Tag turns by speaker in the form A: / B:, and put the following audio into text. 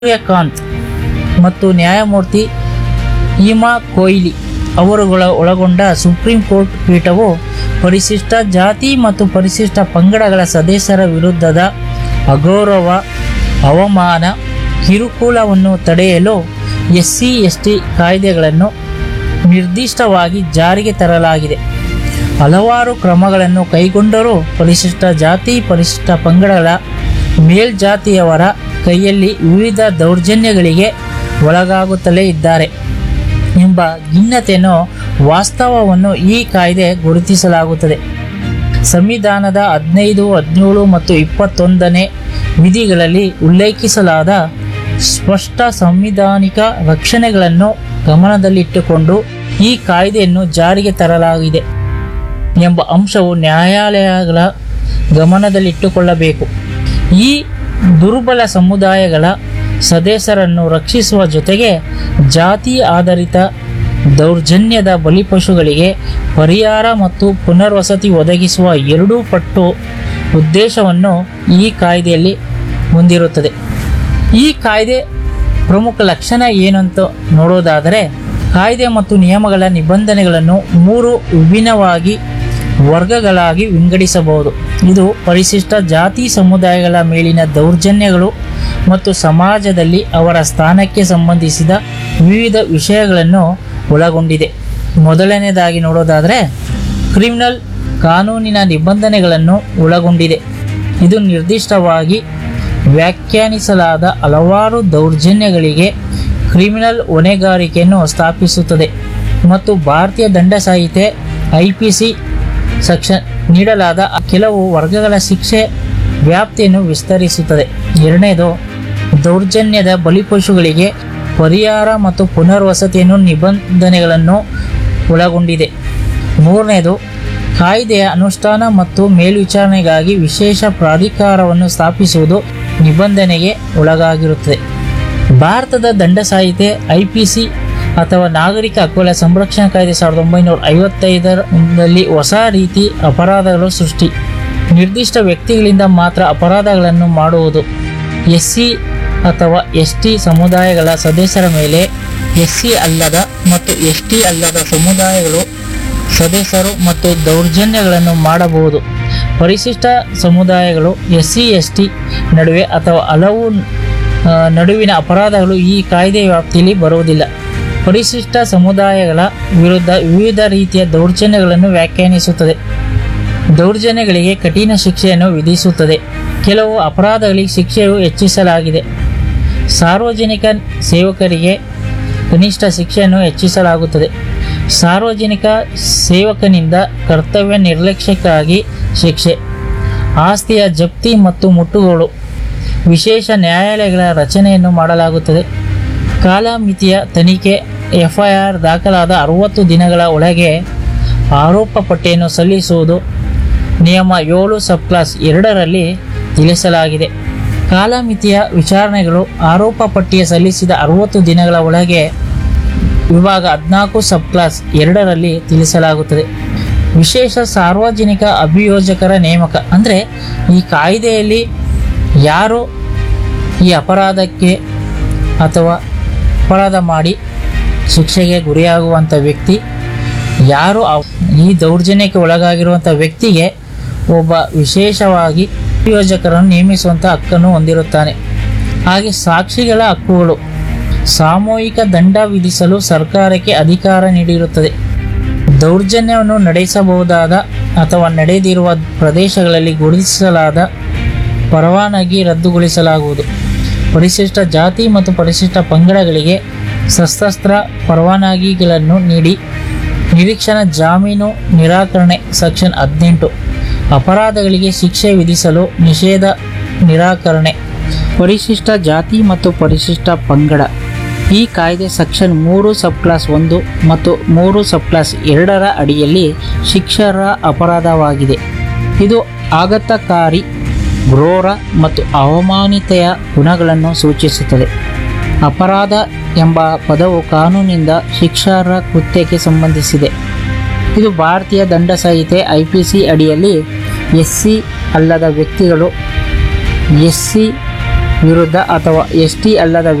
A: ಸೂರ್ಯಕಾಂತ್ ಮತ್ತು ನ್ಯಾಯಮೂರ್ತಿ ಹಿಮಾ ಕೊಹ್ಲಿ ಅವರುಗಳ ಒಳಗೊಂಡ ಸುಪ್ರೀಂ ಕೋರ್ಟ್ ಪೀಠವು ಪರಿಶಿಷ್ಟ ಜಾತಿ ಮತ್ತು ಪರಿಶಿಷ್ಟ ಪಂಗಡಗಳ ಸದಸ್ಯರ ವಿರುದ್ಧದ ಅಗೌರವ ಅವಮಾನ ಕಿರುಕುಳವನ್ನು ತಡೆಯಲು ಎಸ್ ಸಿ ಎಸ್ ಟಿ ಕಾಯ್ದೆಗಳನ್ನು ನಿರ್ದಿಷ್ಟವಾಗಿ ಜಾರಿಗೆ ತರಲಾಗಿದೆ ಹಲವಾರು ಕ್ರಮಗಳನ್ನು ಕೈಗೊಂಡರೂ ಪರಿಶಿಷ್ಟ ಜಾತಿ ಪರಿಶಿಷ್ಟ ಪಂಗಡಗಳ ಮೇಲ್ಜಾತಿಯವರ ಕೈಯಲ್ಲಿ ವಿವಿಧ ದೌರ್ಜನ್ಯಗಳಿಗೆ ಒಳಗಾಗುತ್ತಲೇ ಇದ್ದಾರೆ ಎಂಬ ಖಿನ್ನತೆಯನ್ನು ವಾಸ್ತವವನ್ನು ಈ ಕಾಯ್ದೆ ಗುರುತಿಸಲಾಗುತ್ತದೆ ಸಂವಿಧಾನದ ಹದಿನೈದು ಹದಿನೇಳು ಮತ್ತು ಇಪ್ಪತ್ತೊಂದನೇ ವಿಧಿಗಳಲ್ಲಿ ಉಲ್ಲೇಖಿಸಲಾದ ಸ್ಪಷ್ಟ ಸಂವಿಧಾನಿಕ ರಕ್ಷಣೆಗಳನ್ನು ಗಮನದಲ್ಲಿಟ್ಟುಕೊಂಡು ಈ ಕಾಯ್ದೆಯನ್ನು ಜಾರಿಗೆ ತರಲಾಗಿದೆ ಎಂಬ ಅಂಶವು ನ್ಯಾಯಾಲಯಗಳ ಗಮನದಲ್ಲಿಟ್ಟುಕೊಳ್ಳಬೇಕು ಈ ದುರ್ಬಲ ಸಮುದಾಯಗಳ ಸದಸ್ಯರನ್ನು ರಕ್ಷಿಸುವ ಜೊತೆಗೆ ಜಾತಿ ಆಧಾರಿತ ದೌರ್ಜನ್ಯದ ಬಲಿಪಶುಗಳಿಗೆ ಪರಿಹಾರ ಮತ್ತು ಪುನರ್ವಸತಿ ಒದಗಿಸುವ ಎರಡೂ ಪಟ್ಟು ಉದ್ದೇಶವನ್ನು ಈ ಕಾಯ್ದೆಯಲ್ಲಿ ಹೊಂದಿರುತ್ತದೆ ಈ ಕಾಯ್ದೆ ಪ್ರಮುಖ ಲಕ್ಷಣ ಏನಂತ ನೋಡೋದಾದರೆ ಕಾಯ್ದೆ ಮತ್ತು ನಿಯಮಗಳ ನಿಬಂಧನೆಗಳನ್ನು ಮೂರು ವಿಭಿನ್ನವಾಗಿ ವರ್ಗಗಳಾಗಿ ವಿಂಗಡಿಸಬಹುದು ಇದು ಪರಿಶಿಷ್ಟ ಜಾತಿ ಸಮುದಾಯಗಳ ಮೇಲಿನ ದೌರ್ಜನ್ಯಗಳು ಮತ್ತು ಸಮಾಜದಲ್ಲಿ ಅವರ ಸ್ಥಾನಕ್ಕೆ ಸಂಬಂಧಿಸಿದ ವಿವಿಧ ವಿಷಯಗಳನ್ನು ಒಳಗೊಂಡಿದೆ ಮೊದಲನೇದಾಗಿ ನೋಡೋದಾದರೆ ಕ್ರಿಮಿನಲ್ ಕಾನೂನಿನ ನಿಬಂಧನೆಗಳನ್ನು ಒಳಗೊಂಡಿದೆ ಇದು ನಿರ್ದಿಷ್ಟವಾಗಿ ವ್ಯಾಖ್ಯಾನಿಸಲಾದ ಹಲವಾರು ದೌರ್ಜನ್ಯಗಳಿಗೆ ಕ್ರಿಮಿನಲ್ ಹೊಣೆಗಾರಿಕೆಯನ್ನು ಸ್ಥಾಪಿಸುತ್ತದೆ ಮತ್ತು ಭಾರತೀಯ ದಂಡ ಸಂಹಿತೆ ಐ ಪಿ ಸಿ ಸೆಕ್ಷನ್ ನೀಡಲಾದ ಕೆಲವು ವರ್ಗಗಳ ಶಿಕ್ಷೆ ವ್ಯಾಪ್ತಿಯನ್ನು ವಿಸ್ತರಿಸುತ್ತದೆ ಎರಡನೇದು ದೌರ್ಜನ್ಯದ ಬಲಿಪಶುಗಳಿಗೆ ಪರಿಹಾರ ಮತ್ತು ಪುನರ್ವಸತಿಯನ್ನು ನಿಬಂಧನೆಗಳನ್ನು ಒಳಗೊಂಡಿದೆ ಮೂರನೇದು ಕಾಯ್ದೆಯ ಅನುಷ್ಠಾನ ಮತ್ತು ಮೇಲ್ವಿಚಾರಣೆಗಾಗಿ ವಿಶೇಷ ಪ್ರಾಧಿಕಾರವನ್ನು ಸ್ಥಾಪಿಸುವುದು ನಿಬಂಧನೆಗೆ ಒಳಗಾಗಿರುತ್ತದೆ ಭಾರತದ ದಂಡ ಸಂಹಿತೆ ಐ ಪಿ ಸಿ ಅಥವಾ ನಾಗರಿಕ ಹಕ್ಕುಗಳ ಸಂರಕ್ಷಣಾ ಕಾಯ್ದೆ ಸಾವಿರದ ಒಂಬೈನೂರ ಐವತ್ತೈದರಲ್ಲಿ ಹೊಸ ರೀತಿ ಅಪರಾಧಗಳು ಸೃಷ್ಟಿ ನಿರ್ದಿಷ್ಟ ವ್ಯಕ್ತಿಗಳಿಂದ ಮಾತ್ರ ಅಪರಾಧಗಳನ್ನು ಮಾಡುವುದು ಎಸ್ ಸಿ ಅಥವಾ ಎಸ್ ಟಿ ಸಮುದಾಯಗಳ ಸದಸ್ಯರ ಮೇಲೆ ಎಸ್ ಸಿ ಅಲ್ಲದ ಮತ್ತು ಎಸ್ ಟಿ ಅಲ್ಲದ ಸಮುದಾಯಗಳು ಸದಸ್ಯರು ಮತ್ತು ದೌರ್ಜನ್ಯಗಳನ್ನು ಮಾಡಬಹುದು ಪರಿಶಿಷ್ಟ ಸಮುದಾಯಗಳು ಎಸ್ ಸಿ ಎಸ್ ಟಿ ನಡುವೆ ಅಥವಾ ಹಲವು ಆ, ನಡುವಿನ ಅಪರಾಧಗಳು ಈ ಕಾಯ್ದೆ ವ್ಯಾಪ್ತಿಯಲ್ಲಿ ಬರುವುದಿಲ್ಲ ಪರಿಶಿಷ್ಟ ಸಮುದಾಯಗಳ ವಿರುದ್ಧ ವಿವಿಧ ರೀತಿಯ ದೌರ್ಜನ್ಯಗಳನ್ನು ವ್ಯಾಖ್ಯಾನಿಸುತ್ತದೆ ದೌರ್ಜನ್ಯಗಳಿಗೆ ಕಠಿಣ ಶಿಕ್ಷೆಯನ್ನು ವಿಧಿಸುತ್ತದೆ ಕೆಲವು ಅಪರಾಧಗಳಿಗೆ ಶಿಕ್ಷೆಯು ಹೆಚ್ಚಿಸಲಾಗಿದೆ ಸಾರ್ವಜನಿಕ ಸೇವಕರಿಗೆ ಕನಿಷ್ಠ ಶಿಕ್ಷೆಯನ್ನು ಹೆಚ್ಚಿಸಲಾಗುತ್ತದೆ ಸಾರ್ವಜನಿಕ ಸೇವಕನಿಂದ ಕರ್ತವ್ಯ ನಿರ್ಲಕ್ಷ್ಯಕ್ಕಾಗಿ ಶಿಕ್ಷೆ ಆಸ್ತಿಯ ಜಪ್ತಿ ಮತ್ತು ಮುಟ್ಟುಗೋಲು ವಿಶೇಷ ನ್ಯಾಯಾಲಯಗಳ ರಚನೆಯನ್ನು ಮಾಡಲಾಗುತ್ತದೆ ಕಾಲಮಿತಿಯ ತನಿಖೆ ಎಫ್ಐಆರ್ ದಾಖಲಾದ ಅರವತ್ತು ದಿನಗಳ ಒಳಗೆ ಆರೋಪ ಪಟ್ಟಿಯನ್ನು ಸಲ್ಲಿಸುವುದು ನಿಯಮ ಏಳು ಸಬ್ ಕ್ಲಾಸ್ ಎರಡರಲ್ಲಿ ತಿಳಿಸಲಾಗಿದೆ ಕಾಲಮಿತಿಯ ವಿಚಾರಣೆಗಳು ಆರೋಪ ಪಟ್ಟಿಯ ಸಲ್ಲಿಸಿದ ಅರವತ್ತು ದಿನಗಳ ಒಳಗೆ ವಿಭಾಗ ಹದಿನಾಲ್ಕು ಸಬ್ ಕ್ಲಾಸ್ ಎರಡರಲ್ಲಿ ತಿಳಿಸಲಾಗುತ್ತದೆ ವಿಶೇಷ ಸಾರ್ವಜನಿಕ ಅಭಿಯೋಜಕರ ನೇಮಕ ಅಂದರೆ ಈ ಕಾಯ್ದೆಯಲ್ಲಿ ಯಾರು ಈ ಅಪರಾಧಕ್ಕೆ ಅಥವಾ ಅಪರಾಧ ಮಾಡಿ ಶಿಕ್ಷೆಗೆ ಗುರಿಯಾಗುವಂಥ ವ್ಯಕ್ತಿ ಯಾರು ಅವ್- ಈ ದೌರ್ಜನ್ಯಕ್ಕೆ ಒಳಗಾಗಿರುವಂಥ ವ್ಯಕ್ತಿಗೆ ಒಬ್ಬ ವಿಶೇಷವಾಗಿ ಅಭಿಯೋಜಕರನ್ನು ನೇಮಿಸುವಂಥ ಹಕ್ಕನ್ನು ಹೊಂದಿರುತ್ತಾನೆ ಹಾಗೆ ಸಾಕ್ಷಿಗಳ ಹಕ್ಕುಗಳು ಸಾಮೂಹಿಕ ದಂಡ ವಿಧಿಸಲು ಸರ್ಕಾರಕ್ಕೆ ಅಧಿಕಾರ ನೀಡಿರುತ್ತದೆ ದೌರ್ಜನ್ಯವನ್ನು ನಡೆಸಬಹುದಾದ ಅಥವಾ ನಡೆದಿರುವ ಪ್ರದೇಶಗಳಲ್ಲಿ ಗುರುತಿಸಲಾದ ಪರವಾನಗಿ ರದ್ದುಗೊಳಿಸಲಾಗುವುದು ಪರಿಶಿಷ್ಟ ಜಾತಿ ಮತ್ತು ಪರಿಶಿಷ್ಟ ಪಂಗಡಗಳಿಗೆ ಸಶಸ್ತ್ರ ಪರವಾನಗಿಗಳನ್ನು ನೀಡಿ ನಿರೀಕ್ಷಣಾ ಜಾಮೀನು ನಿರಾಕರಣೆ ಸೆಕ್ಷನ್ ಹದಿನೆಂಟು ಅಪರಾಧಗಳಿಗೆ ಶಿಕ್ಷೆ ವಿಧಿಸಲು ನಿಷೇಧ ನಿರಾಕರಣೆ ಪರಿಶಿಷ್ಟ ಜಾತಿ ಮತ್ತು ಪರಿಶಿಷ್ಟ ಪಂಗಡ ಈ ಕಾಯ್ದೆ ಸೆಕ್ಷನ್ ಮೂರು ಸಬ್ ಕ್ಲಾಸ್ ಒಂದು ಮತ್ತು ಮೂರು ಸಬ್ ಕ್ಲಾಸ್ ಎರಡರ ಅಡಿಯಲ್ಲಿ ಶಿಕ್ಷರ ಅಪರಾಧವಾಗಿದೆ ಇದು ಆಘಾತಕಾರಿ ಕ್ರೂರ ಮತ್ತು ಅವಮಾನಿತೆಯ ಗುಣಗಳನ್ನು ಸೂಚಿಸುತ್ತದೆ ಅಪರಾಧ ಎಂಬ ಪದವು ಕಾನೂನಿನಿಂದ ಶಿಕ್ಷಾರ್ಹ ಕೃತ್ಯಕ್ಕೆ ಸಂಬಂಧಿಸಿದೆ ಇದು ಭಾರತೀಯ ದಂಡ ಸಂಹಿತೆ ಐ ಪಿ ಸಿ ಅಡಿಯಲ್ಲಿ ಎಸ್ ಸಿ ಅಲ್ಲದ ವ್ಯಕ್ತಿಗಳು ಎಸ್ ಸಿ ವಿರುದ್ಧ ಅಥವಾ ಎಸ್ ಟಿ ಅಲ್ಲದ